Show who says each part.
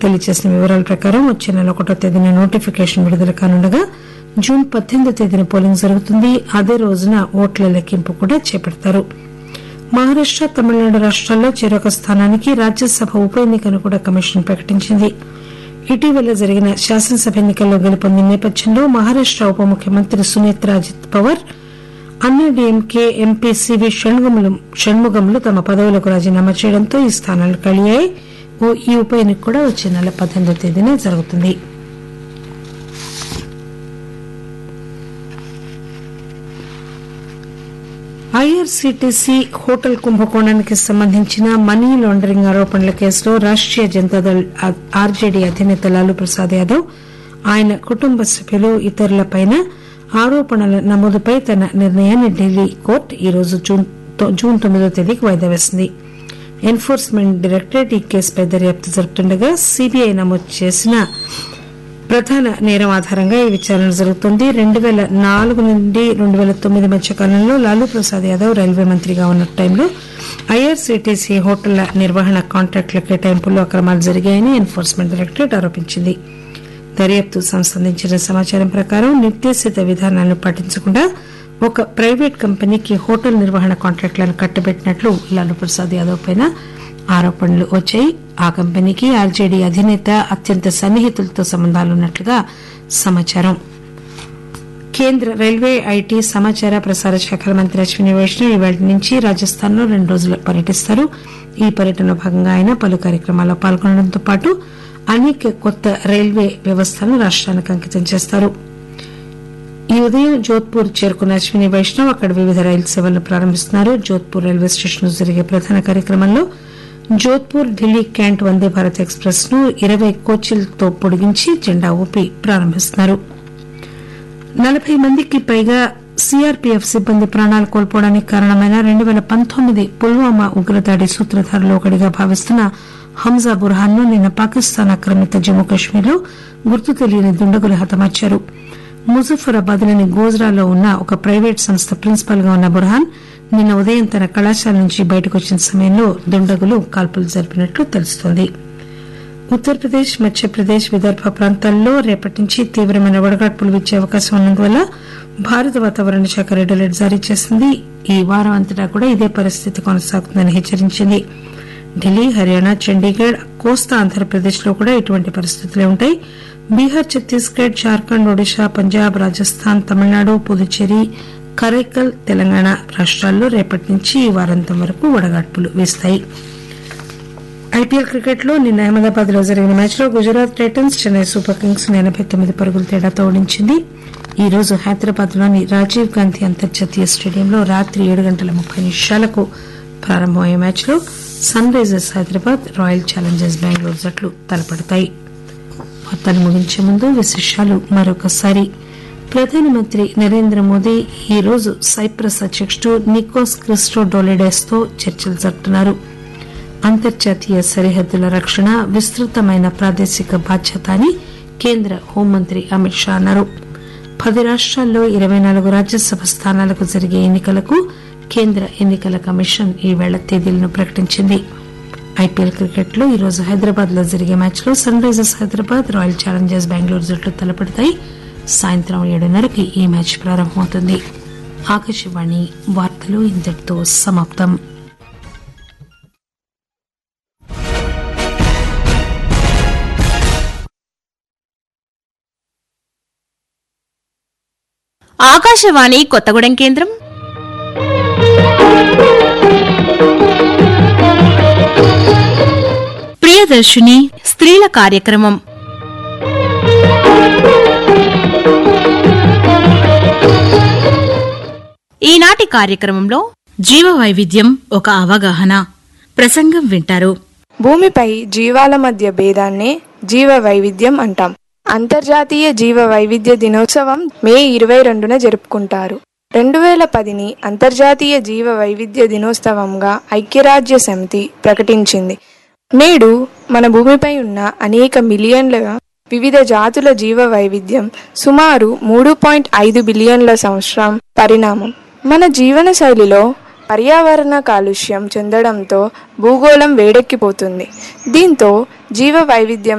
Speaker 1: తెలియజేసిన వివరాల ప్రకారం వచ్చే నెల ఒకటో తేదీన నోటిఫికేషన్ విడుదల కానుండగా జూన్ పద్దెనిమిదో తేదీన పోలింగ్ జరుగుతుంది అదే రోజున ఓట్ల లెక్కింపు కూడా చేపడతారు మహారాష్ట తమిళనాడు రాష్ట్రాల్లో చెరొక స్థానానికి రాజ్యసభ ఉప ఎన్నికను కూడా కమిషన్ ప్రకటించింది ఇటీవల జరిగిన శాసనసభ ఎన్నికల్లో గెలుపొందిన నేపథ్యంలో మహారాష్ట ఉప ముఖ్యమంత్రి సునేత్ర అజిత్ పవార్ అన్నాడీఎంకే ఎంపీ సివి షణ్ముగములు షణ్ముగములు తమ పదవులకు రాజీనామా చేయడంతో ఈ స్థానాలు ఖాళీ అయ్యాయి ఓ ఈ ఉప ఎన్నిక కూడా వచ్చే నెల పద్దెనిమిదో తేదీన జరుగుతుంది ఐఆర్సీటీసీ హోటల్ కుంభకోణానికి సంబంధించిన మనీ లాండరింగ్ ఆరోపణల కేసులో రాష్టీయ జనతాదళ్ ఆర్జేడీ అధినేత లాలూ ప్రసాద్ యాదవ్ ఆయన కుటుంబ సభ్యులు ఇతరులపై ఆరోపణల నమోదుపై తన నిర్ణయాన్ని ఢిల్లీ కోర్టు ఈరోజు జూన్ జూన్ తొమ్మిదో తేదీకి వాయిదా వేసింది ఎన్ఫోర్స్మెంట్ డైరెక్టరేట్ ఈ కేసుపై దర్యాప్తు జరుపుతుండగా సీబీఐ నమోదు చేసిన ప్రధాన నేరం ఆధారంగా ఈ విచారణ జరుగుతోంది రెండు పేల నాలుగు నుండి రెండు పేల తొమ్మిది మధ్య కాలంలో లాలూ ప్రసాద్ యాదవ్ రైల్వే మంత్రిగా ఉన్న టైంలో ఐఆర్సీటీసీ హోటళ్ల నిర్వహణ కాంట్రాక్టుల కేటాయింపుల్లో అక్రమాలు జరిగాయని ఎన్ఫోర్స్మెంట్ డైరెక్టరేట్ ఆరోపించింది దర్యాప్తు సంస్థ అందించిన సమాచారం ప్రకారం నిర్దేశిత విధానాలను పాటించకుండా ఒక ప్రైవేట్ కంపెనీకి హోటల్ నిర్వహణ కాంట్రాక్టులను కట్టబెట్టినట్లు లాలూ ప్రసాద్ యాదవ్ పైన ఆరోపణలు వచ్చాయి ఆ కంపెనీకి ఆర్జేడీ అధినేత అత్యంత సన్నిహితులతో సంబంధాలున్నట్లుగా సమాచారం కేంద్ర రైల్వే ఐటీ సమాచార ప్రసార శాఖల మంత్రి అశ్విని వైష్ణవ్ ఇవాళ నుంచి రాజస్థాన్ లో రెండు రోజులు పర్యటిస్తారు ఈ పర్యటనలో భాగంగా ఆయన పలు కార్యక్రమాల్లో పాల్గొనడంతో పాటు అనేక కొత్త రైల్వే వ్యవస్థలను రాష్ట్రానికి అంకితం చేస్తారు ఈ ఉదయం జోధ్పూర్ చేరుకున్న అశ్విని వైష్ణవ్ అక్కడ వివిధ రైలు సేవలను ప్రారంభిస్తున్నారు జోధ్పూర్ రైల్వే స్టేషన్ లో జరిగే ప్రధాన కార్యక్రమంలో జోధ్పూర్ ఢిల్లీ క్యాంట్ వందే భారత్ ఎక్స్ప్రెస్ ను ఇరవై కోచ్లతో పొడిగించి జెండా ఊపి ప్రారంభిస్తున్నారు నలబై మందికి పైగా సీఆర్పీఎఫ్ సిబ్బంది ప్రాణాలు కోల్పోవడానికి కారణమైన రెండు పేల పంతొమ్మిది పుల్వామా ఉగ్రదాడి సూత్రధారులో ఒకడిగా భావిస్తున్న హంజా బుర్హాన్ ను నిన్న పాకిస్తాన్ ఆక్రమిత జమ్మూ కశ్మీర్ లో గుర్తు తెలియని దుండగులు హతమార్చారు ముజఫరాబాద్ లోని గోజ్రాలో ఉన్న ఒక ప్రైవేట్ సంస్థ ప్రిన్సిపల్ గా ఉన్న బుర్హాన్ నిన్న ఉదయం తన కళాశాల నుంచి బయటకు వచ్చిన సమయంలో దుండగులు కాల్పులు జరిపినట్లు తెలుస్తోంది ఉత్తరప్రదేశ్ మధ్యప్రదేశ్ విదర్భ ప్రాంతాల్లో రేపటి నుంచి తీవ్రమైన వడగాడ్పులు వీచే అవకాశం ఉన్నందువల్ల భారత వాతావరణ శాఖ రెడ్ అలర్ట్ జారీ చేసింది ఈ వారం అంతటా కూడా ఇదే పరిస్థితి కొనసాగుతుందని హెచ్చరించింది ఢిల్లీ హర్యానా చండీగఢ్ కోస్తా ఆంధ్రప్రదేశ్ లో కూడా ఇటువంటి పరిస్థితులే ఉంటాయి బీహార్ ఛత్తీస్గఢ్ జార్ఖండ్ ఒడిశా పంజాబ్ రాజస్థాన్ తమిళనాడు పుదుచ్చేరి కరైకల్ తెలంగాణ రాష్ట్రాల్లో రేపటి నుంచి ఈ వారాంతం వరకు వడగాడ్పులు వీస్తాయి ఐపీఎల్ క్రికెట్ లో నిన్న అహ్మదాబాద్ లో జరిగిన మ్యాచ్ లో Gujarat titans Chennai super kings ఎనబై తొమ్మిది పరుగుల తేడాతో ఓడించింది ఈ రోజు హైదరాబాద్ లోని రాజీవ్ గాంధీ అంతర్జాతీయ స్టేడియంలో రాత్రి ఏడు గంటల ముప్పై నిమిషాలకు ప్రారంభమయ్యే మ్యాచ్ లో Sunrisers Hyderabad Royal Challengers Bengaluru జట్లు తలపడతాయి వార్తలు ముగించే ముందు విశేషాలు మరొకసారి ప్రధానమంత్రి నరేంద్ర మోదీ ఈ రోజు సైప్రస్ అధ్యకుడు నికోస్ క్రిస్టోడోలిడెస్ తో చర్చలు జరుపుతున్నారు అంతర్జాతీయ సరిహద్దుల రక్షణ విస్తృతమైన ప్రాదేశిక బాధ్యత అని కేంద్ర హోంమంత్రి అమిత్ షా అన్నారు పది రాష్ట్రాల్లో ఇరవై నాలుగు రాజ్యసభ స్థానాలకు జరిగే ఎన్నికలకు కేంద్ర ఎన్నికల కమిషన్ ఈవేళ తేదీలను ప్రకటించింది ఐపీఎల్ క్రికెట్ లో ఈరోజు హైదరాబాద్ లో జరిగే మ్యాచ్ లో Sunrisers Hyderabad Royal Challengers Bengaluru జట్లు తలపడతాయి సాయంత్రం ఏడున్నరకి ఈ మ్యాచ్ ప్రారంభమవుతుంది ఆకాశవాణి వార్తలు ఇంతటితో సమాప్తం
Speaker 2: ఆకాశవాణి కొత్తగూడెం కేంద్రం ప్రియదర్శిని స్త్రీల కార్యక్రమం ఈనాటి కార్యక్రమంలో జీవ వైవిధ్యం ఒక అవగాహన ప్రసంగం వింటారు
Speaker 3: భూమిపై జీవాల మధ్య భేదాన్నే జీవ వైవిధ్యం అంటాం అంతర్జాతీయ జీవ వైవిధ్య దినోత్సవం మే ఇరవై రెండున జరుపుకుంటారు రెండు వేల పదిని అంతర్జాతీయ జీవ వైవిధ్య దినోత్సవంగా ఐక్యరాజ్య సమితి ప్రకటించింది నేడు మన భూమిపై ఉన్న అనేక మిలియన్ల వివిధ జాతుల జీవ వైవిధ్యం సుమారు మూడు పాయింట్ ఐదు బిలియన్ల సంవత్సరం పరిణామం మన జీవన శైలిలో పర్యావరణ కాలుష్యం చెందడంతో భూగోళం వేడెక్కిపోతుంది దీంతో జీవ వైవిధ్యం